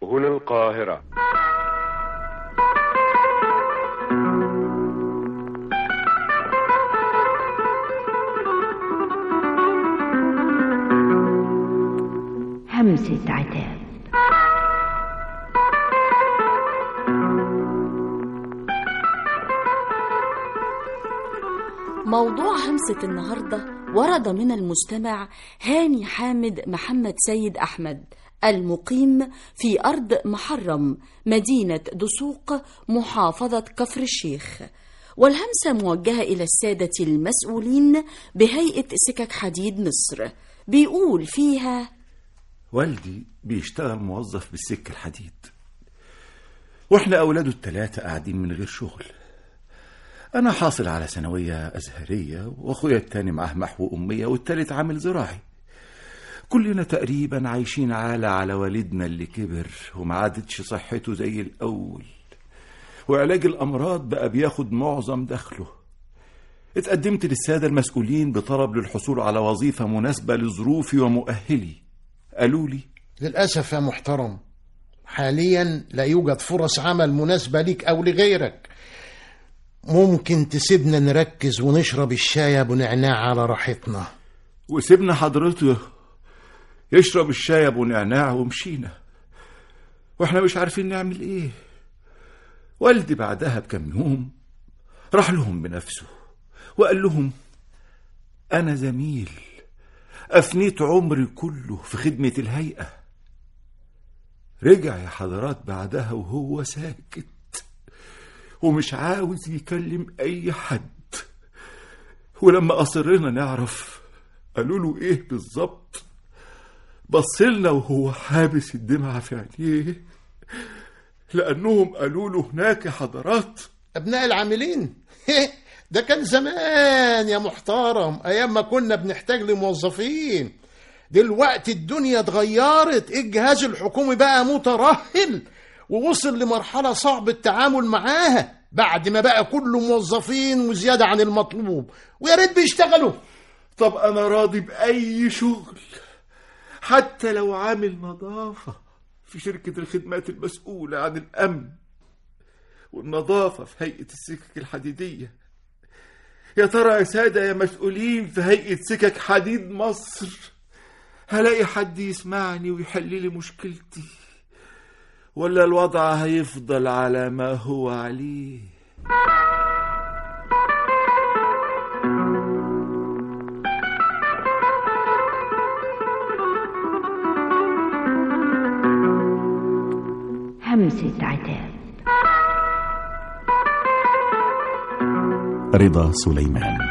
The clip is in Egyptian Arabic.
هنا القاهرة همسة عتاب موضوع همسة النهاردة ورد من المستمع هاني حامد محمد سيد أحمد المقيم في أرض محرم مدينة دسوق محافظة كفر الشيخ والهمسة موجهة إلى السادة المسؤولين بهيئة سكك حديد مصر بيقول فيها والدي بيشتغل موظف بالسك الحديد واحنا اولاده التلاتة قاعدين من غير شغل انا حاصل على ثانوية ازهرية واخويا التاني معاه محو امية والتالت عامل زراعي كلنا تقريبا عايشين عالة على والدنا اللي كبر وما عادتش صحته زي الاول وعلاج الامراض بقى بياخد معظم دخله اتقدمت للسادة المسؤولين بطلب للحصول على وظيفة مناسبة لظروفي ومؤهلي قالوا لي للأسف يا محترم حاليا لا يوجد فرص عمل مناسبة ليك أو لغيرك ممكن تسيبنا نركز ونشرب الشاي أبو نعناع على راحتنا وسيبنا حضرته يشرب الشاي ابو نعناع ومشينا واحنا مش عارفين نعمل ايه والدي بعدها بكم يوم راح لهم بنفسه وقال لهم انا زميل افنيت عمري كله في خدمة الهيئة رجع يا حضرات بعدها وهو ساكت ومش عاوز يكلم اي حد ولما اصرنا نعرف قالوا له ايه بالظبط بصلنا وهو حابس الدمعة في عينيه لأنهم قالوا له هناك يا حضرات أبناء العاملين ده كان زمان يا محترم أيام ما كنا بنحتاج لموظفين دلوقتي الدنيا اتغيرت الجهاز الحكومي بقى مترهل ووصل لمرحلة صعب التعامل معاها بعد ما بقى كله موظفين وزيادة عن المطلوب ويا ريت بيشتغلوا طب أنا راضي بأي شغل حتى لو عامل نظافة في شركة الخدمات المسؤولة عن الأمن والنظافة في هيئة السكك الحديدية يا ترى يا سادة يا مسؤولين في هيئة سكك حديد مصر هلاقي حد يسمعني ويحل لي مشكلتي ولا الوضع هيفضل على ما هو عليه همسة عتاب رضا سليمان